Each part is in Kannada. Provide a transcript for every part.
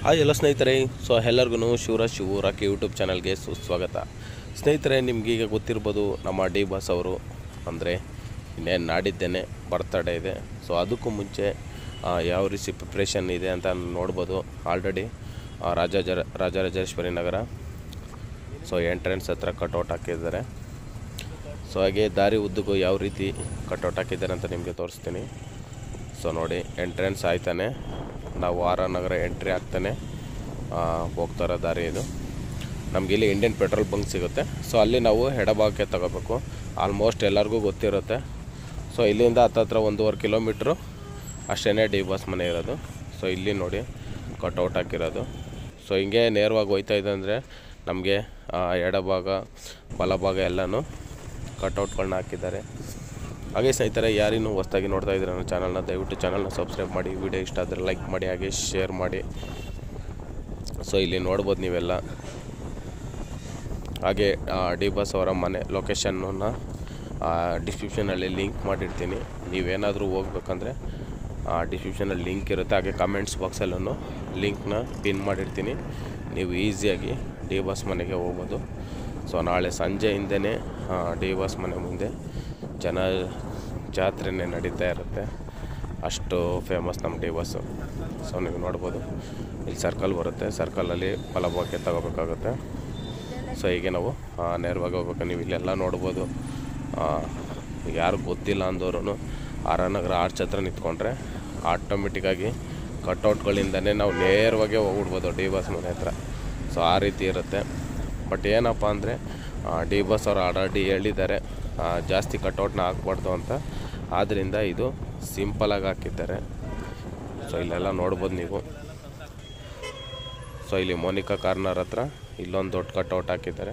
ಹಾಯ್ ಎಲ್ಲ ಸ್ನೇಹಿತರೆ ಸೊ ಎಲ್ಲರಿಗೂ ಶಿವರಾಜ್ ಶಿವು ರಾಕಿ ಯೂಟ್ಯೂಬ್ ಚಾನಲ್ಗೆ ಸುಸ್ವಾಗತ ಸ್ನೇಹಿತರೆ ನಿಮ್ಗೆ ಈಗ ಗೊತ್ತಿರ್ಬೋದು ನಮ್ಮ ಡಿ ಬಾಸ್ ಅವರು ಅಂದರೆ ಇನ್ನೇನು ನಾಡಿದ್ದೇನೆ ಬರ್ತಡೇ ಇದೆ ಸೊ ಅದಕ್ಕೂ ಮುಂಚೆ ಆ, ಯಾವ ರೀತಿ ಪ್ರಿಪ್ರೇಷನ್ ಇದೆ ಅಂತ ನೋಡ್ಬೋದು ಆಲ್ರೆಡಿ ರಾಜಾಜ ರಾಜರಾಜೇಶ್ವರಿ ನಗರ ಸೊ ಎಂಟ್ರೆನ್ಸ್ ಹತ್ರ ಕಟೌಟ್ ಹಾಕಿದ್ದಾರೆ ಸೊ ಹಾಗೆ ದಾರಿ ಉದ್ದಕ್ಕೂ ಯಾವ ರೀತಿ ಕಟೌಟ್ ಹಾಕಿದ್ದಾರೆ ಅಂತ ನಿಮಗೆ ತೋರಿಸ್ತೀನಿ ಸೊ ನೋಡಿ ಎಂಟ್ರೆನ್ಸ್ ಆಯ್ತಾನೆ ನಾವು ಆರ್ ಆರ್ ನಗರ ಎಂಟ್ರಿ ಆಗ್ತಾನೆ ಆ, ಹೋಗ್ತಾ ಇರೋ ದಾರಿ ಇದು ನಮಗೆ ಇಲ್ಲಿ ಇಂಡಿಯನ್ ಪೆಟ್ರೋಲ್ ಬಂಕ್ ಸಿಗುತ್ತೆ ಸೊ ಅಲ್ಲಿ ನಾವು ಎಡಭಾಗಕ್ಕೆ ತಗೋಬೇಕು ಆಲ್ಮೋಸ್ಟ್ ಎಲ್ಲರಿಗೂ ಗೊತ್ತಿರುತ್ತೆ ಸೊ ಇಲ್ಲಿಂದ ಹತ್ತತ್ರ ಒಂದೂವರೆ ಕಿಲೋಮೀಟ್ರು ಅಷ್ಟೇ ಡಿ ಬಸ್ ಮನೆ ಇರೋದು ಸೊ ಇಲ್ಲಿ ನೋಡಿ ಕಟ್ಔಟ್ ಹಾಕಿರೋದು ಸೊ ಹಿಂಗೆ ನೇರವಾಗಿ ಹೋಯ್ತಾ ಇದೆ ಅಂದರೆ ನಮಗೆ ಎಡಭಾಗ ಬಲಭಾಗ ಎಲ್ಲನೂ ಕಟ್ಔಟ್ಗಳನ್ನ ಹಾಕಿದ್ದಾರೆ ಹಾಗೆ ಸ್ನೇಹಿತರೆ ಯಾರಿನ್ನೂ ಹೊಸ್ದಾಗಿ ನೋಡ್ತಾ ಇದ್ದಾರೆ ನನ್ನ ಚಾನಲ್ನ ದಯವಿಟ್ಟು ಚಾನಲ್ನ ಸಬ್ಸ್ಕ್ರೈಬ್ ಮಾಡಿ ವಿಡಿಯೋ ಇಷ್ಟ ಆದರೆ ಲೈಕ್ ಮಾಡಿ ಹಾಗೆ ಶೇರ್ ಮಾಡಿ ಸೊ ಇಲ್ಲಿ ನೋಡ್ಬೋದು ನೀವೆಲ್ಲ ಹಾಗೆ ಡಿ ಬಸ್ ಅವರ ಮನೆ ಲೊಕೇಶನ್ನ ಡಿಸ್ಕ್ರಿಪ್ಷನಲ್ಲಿ ಲಿಂಕ್ ಮಾಡಿರ್ತೀನಿ ನೀವೇನಾದರೂ ಹೋಗ್ಬೇಕಂದ್ರೆ ಡಿಸ್ಕ್ರಿಪ್ಷನಲ್ಲಿ ಲಿಂಕ್ ಇರುತ್ತೆ ಹಾಗೆ ಕಮೆಂಟ್ಸ್ ಬಾಕ್ಸಲ್ಲೂ ಲಿಂಕ್ನ ಪಿನ್ ಮಾಡಿರ್ತೀನಿ ನೀವು ಈಸಿಯಾಗಿ ಡಿ ಬಸ್ ಮನೆಗೆ ಹೋಗ್ಬೋದು ಸೊ ನಾಳೆ ಸಂಜೆಯಿಂದನೇ ಡಿ ಬಸ್ ಮನೆ ಮುಂದೆ ಜನ ಜಾತ್ರೆನೇ ನಡೀತಾ ಇರುತ್ತೆ ಅಷ್ಟು ಫೇಮಸ್ ನಮ್ಮ ಡಿ ಬಸ್ಸು ಸೊ ನೀವು ನೋಡ್ಬೋದು ಇಲ್ಲಿ ಸರ್ಕಲ್ ಬರುತ್ತೆ ಸರ್ಕಲಲ್ಲಿ ಬಲಭಾಗಕ್ಕೆ ತಗೋಬೇಕಾಗುತ್ತೆ ಸೊ ಹೀಗೆ ನಾವು ಆ, ನೇರವಾಗಿ ಹೋಗ್ಬೇಕು ನೀವು ಇಲ್ಲೆಲ್ಲ ನೋಡ್ಬೋದು ಆ, ಯಾರು ಗೊತ್ತಿಲ್ಲ ಅಂದವರು ಆರ್ ಆರ್ ನಗರ ಆರ್ಚ್ ಹತ್ರ ನಿಂತ್ಕೊಂಡ್ರೆ ಆಟೋಮೆಟಿಕ್ಕಾಗಿ ಕಟ್ಔಟ್ಗಳಿಂದನೇ ನಾವು ನೇರವಾಗಿ ಹೋಗ್ಬಿಡ್ಬೋದು ಡಿ ಬಸ್ ಮನೆ ಹತ್ರ ಸೊ ಆ ರೀತಿ ಇರುತ್ತೆ ಬಟ್ ಏನಪ್ಪ ಅಂದರೆ ಡಿ ಬಸ್ ಅವರು ಆಲ್ರೆಡಿ ಹೇಳಿದ್ದಾರೆ ಆ, ಜಾಸ್ತಿ ಕಟ್ಔಟ್ನ ಹಾಕ್ಬಾರ್ದು ಅಂತ ಆದ್ದರಿಂದ ಇದು ಸಿಂಪಲಾಗಿ ಹಾಕಿದ್ದಾರೆ ಸೊ ಇಲ್ಲೆಲ್ಲ ನೋಡ್ಬೋದು ನೀವು ಸೊ ಇಲ್ಲಿ ಮೋನಿಕಾ ಕಾರ್ನರ್ ಹತ್ರ ಇಲ್ಲೊಂದು ದೊಡ್ಡ ಕಟ್ಔಟ್ ಹಾಕಿದ್ದಾರೆ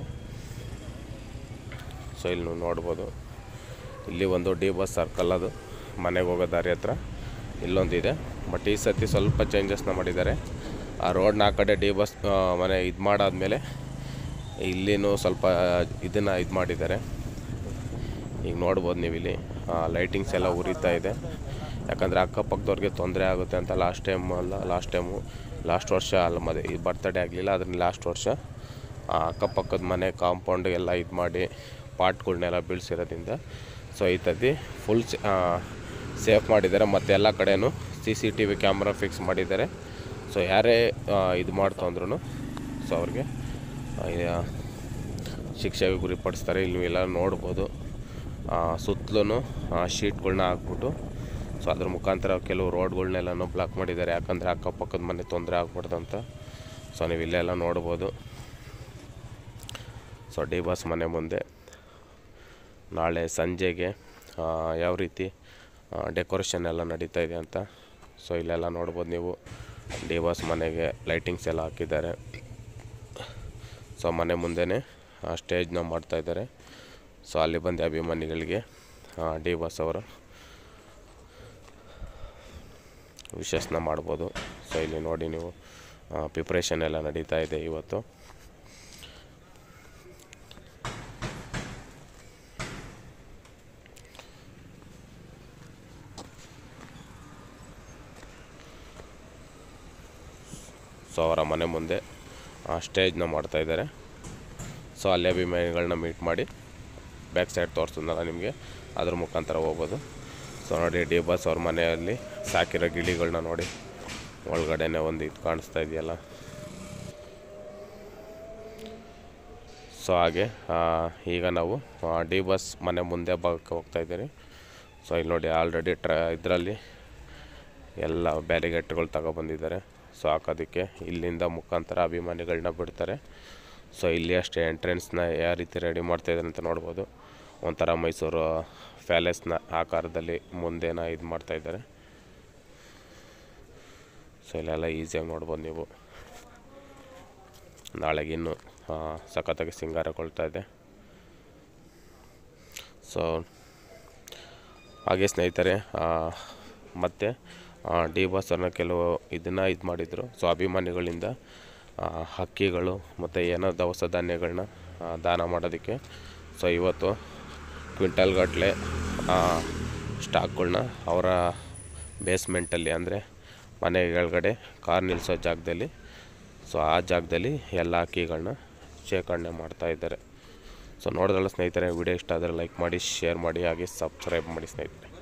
ಸೊ ಇಲ್ಲಿ ನೀವು ನೋಡ್ಬೋದು ಇಲ್ಲಿ ಒಂದು ಡಿ ಬಸ್ ಸರ್ಕಲ್ ಅದು ಮನೆಗೆ ಹೋಗೋ ದಾರಿ ಹತ್ರ ಇಲ್ಲೊಂದಿದೆ ಬಟ್ ಈ ಸತಿ ಸ್ವಲ್ಪ ಚೇಂಜಸ್ನ ಮಾಡಿದ್ದಾರೆ ಆ ರೋಡ್ನ ಆ ಕಡೆ ಡಿ ಬಸ್ ಆ, ಮನೆ ಇದು ಮಾಡಾದ್ಮೇಲೆ ಇಲ್ಲಿನೂ ಸ್ವಲ್ಪ ಇದನ್ನು ಇದು ಮಾಡಿದ್ದಾರೆ ಈಗ ನೋಡ್ಬೋದು ನೀವು ಇಲ್ಲಿ ಲೈಟಿಂಗ್ಸ್ ಎಲ್ಲ ಉರಿತಾ ಇದೆ ಯಾಕಂದರೆ ಅಕ್ಕಪಕ್ಕದವ್ರಿಗೆ ತೊಂದರೆ ಆಗುತ್ತೆ ಅಂತ ಲಾಸ್ಟ್ ಟೈಮ್ ಅಲ್ಲ ಲಾಸ್ಟ್ ಟೈಮು ಲಾಸ್ಟ್ ವರ್ಷ ಅಲ್ಲ ಮದುವೆ ಈ ಬರ್ತಡೇ ಆಗಲಿಲ್ಲ ಅದನ್ನ ಲಾಸ್ಟ್ ವರ್ಷ ಆ ಅಕ್ಕಪಕ್ಕದ ಮನೆ ಕಾಂಪೌಂಡ್ ಎಲ್ಲ ಇದು ಮಾಡಿ ಪಾಟ್ಗಳ್ನೆಲ್ಲ ಬೀಳ್ಸಿರೋದ್ರಿಂದ ಸೊ ಈ ತದ್ದಿ ಫುಲ್ ಸೇಫ್ ಮಾಡಿದ್ದಾರೆ ಮತ್ತು ಎಲ್ಲ ಕಡೆನೂ C C T V camera fix ಮಾಡಿದ್ದಾರೆ ಸೊ ಯಾರೇ ಆ, ಇದು ಮಾಡ್ತಂದ್ರೂ ಸೊ ಅವ್ರಿಗೆ ಆ, ಯಾ- ಶಿಕ್ಷೆಗೆ ಗುರಿಪಡಿಸ್ತಾರೆ ಇಲ್ಲಿ ನೀವೆಲ್ಲ ನೋಡ್ಬೋದು ಸುತ್ತಲೂ ಶೀಟ್ಗಳ್ನ ಹಾಕ್ಬಿಟ್ಟು ಸೊ ಅದ್ರ ಮುಖಾಂತರ ಕೆಲವು ರೋಡ್ಗಳ್ನೆಲ್ಲನೂ ಬ್ಲಾಕ್ ಮಾಡಿದ್ದಾರೆ ಯಾಕಂದರೆ ಅಕ್ಕಪಕ್ಕದ ಮನೆ ತೊಂದರೆ ಆಗ್ಬಾರ್ದು ಅಂತ ಸೊ ನೀವು ಇಲ್ಲೆಲ್ಲ ನೋಡ್ಬೋದು ಸೊ ಡಿ ಬಸ್ ಮನೆ ಮುಂದೆ ನಾಳೆ ಸಂಜೆಗೆ ಆ, ಯಾವ ರೀತಿ ಡೆಕೋರೇಷನ್ ಎಲ್ಲ ನಡೀತಾ ಇದೆ ಅಂತ ಸೊ ಇಲ್ಲೆಲ್ಲ ನೋಡ್ಬೋದು ನೀವು ಡಿ ಬಸ್ ಮನೆಗೆ ಲೈಟಿಂಗ್ಸ್ ಎಲ್ಲ ಹಾಕಿದ್ದಾರೆ ಸೊ ಮನೆ ಮುಂದೆನೇ ಸ್ಟೇಜ್ನ ಮಾಡ್ತಾ ಇದ್ದಾರೆ ಸೊ ಅಲ್ಲಿ ಬಂದು ಅಭಿಮಾನಿಗಳಿಗೆ ಡಿ ಬಸ್ ಅವರು ವಿಶಸ್ನ ಮಾಡ್ಬೋದು ಸೊ ಇಲ್ಲಿ ನೋಡಿ ನೀವು ಪ್ರಿಪ್ರೇಷನ್ ಎಲ್ಲ ನಡೀತಾ ಇದೆ ಇವತ್ತು ಸೊ ಅವರ ಮನೆ ಮುಂದೆ ಸ್ಟೇಜ್ನ ಮಾಡ್ತಾ ಇದ್ದಾರೆ ಸೊ ಅಲ್ಲಿ ಅಭಿಮಾನಿಗಳನ್ನ ಮೀಟ್ ಮಾಡಿ ಬ್ಯಾಕ್ ಸೈಡ್ ತೋರಿಸಿದ್ನಲ್ಲ ನಿಮಗೆ ಅದ್ರ ಮುಖಾಂತರ ಹೋಗ್ಬೋದು ಸೊ ನೋಡಿ ಡಿ ಬಸ್ ಅವ್ರ ಮನೆಯಲ್ಲಿ ಸಾಕಿರೋ ಗಿಳಿಗಳನ್ನ ನೋಡಿ ಒಳಗಡೆನೆ ಒಂದು ಇದು ಕಾಣಿಸ್ತಾ ಇದೆಯಲ್ಲ ಸೊ ಹಾಗೆ ಆ, ಈಗ ನಾವು ಡಿ ಬಸ್ ಮನೆ ಮುಂದೆ ಭಾಗಕ್ಕೆ ಹೋಗ್ತಾ ಇದ್ದೀರಿ ಸೊ ಇಲ್ಲಿ ನೋಡಿ ಆಲ್ರೆಡಿ ಟ್ರ ಇದರಲ್ಲಿ ಎಲ್ಲ ಬ್ಯಾರಿಗೇಟ್ಗಳು ತಗೊಬಂದಿದ್ದಾರೆ ಸೊ ಹಾಕೋದಕ್ಕೆ ಇಲ್ಲಿಂದ ಮುಖಾಂತರ ಅಭಿಮಾನಿಗಳನ್ನ ಬಿಡ್ತಾರೆ ಸೊ ಇಲ್ಲಿ ಅಷ್ಟೇ ಎಂಟ್ರೆನ್ಸ್ನ ಯಾವ ರೀತಿ ರೆಡಿ ಮಾಡ್ತಾಯಿದ್ದಾರೆ ಅಂತ ನೋಡ್ಬೋದು ಒಂಥರ ಮೈಸೂರು ಪ್ಯಾಲೇಸ್ನ ಆಕಾರದಲ್ಲಿ ಮುಂದೆನ ಇದು ಮಾಡ್ತಾಯಿದ್ದಾರೆ ಸೊ ಇಲ್ಲೆಲ್ಲ ಈಸಿಯಾಗಿ ನೋಡ್ಬೋದು ನೀವು ನಾಳೆಗೆ ಇನ್ನೂ ಆ, ಸಖತ್ತಾಗಿ ಸಿಂಗಾರಗೊಳ್ತಾ ಇದೆ ಸೊ ಹಾಗೆ ಸ್ನೇಹಿತರೆ ಆ, ಮತ್ತೆ ಡಿ ಬಸ್ ಅವ್ರನ್ನ ಕೆಲವು ಇದನ್ನು ಇದು ಮಾಡಿದರು ಸೊ ಅಭಿಮಾನಿಗಳಿಂದ ಆ, ಹಕ್ಕಿಗಳು ಮತ್ತು ಏನೋ ದವಸ ಧಾನ್ಯಗಳನ್ನ ಆ, ದಾನ ಮಾಡೋದಕ್ಕೆ ಸೊ ಇವತ್ತು ಕ್ವಿಂಟಲ್ ಗಟ್ಟಲೆ ಸ್ಟಾಕ್ಗಳ್ನ ಅವರ ಬೇಸ್ಮೆಂಟಲ್ಲಿ ಅಂದರೆ ಮನೆ ಕೆಳಗಡೆ ಕಾರ್ ನಿಲ್ಲಿಸೋ ಜಾಗದಲ್ಲಿ ಸೊ ಆ ಜಾಗದಲ್ಲಿ ಎಲ್ಲ ಕೀಗಳನ್ನ ಶೇಖರಣೆ ಮಾಡ್ತಾ ಇದ್ದಾರೆ ಸೊ ನೋಡಿದ್ರಲ್ಲ ಸ್ನೇಹಿತರೆ ವಿಡಿಯೋ ಇಷ್ಟ ಆದರೆ ಲೈಕ್ ಮಾಡಿ ಶೇರ್ ಮಾಡಿ ಹಾಗೆ ಸಬ್ಸ್ಕ್ರೈಬ್ ಮಾಡಿ ಸ್ನೇಹಿತರೆ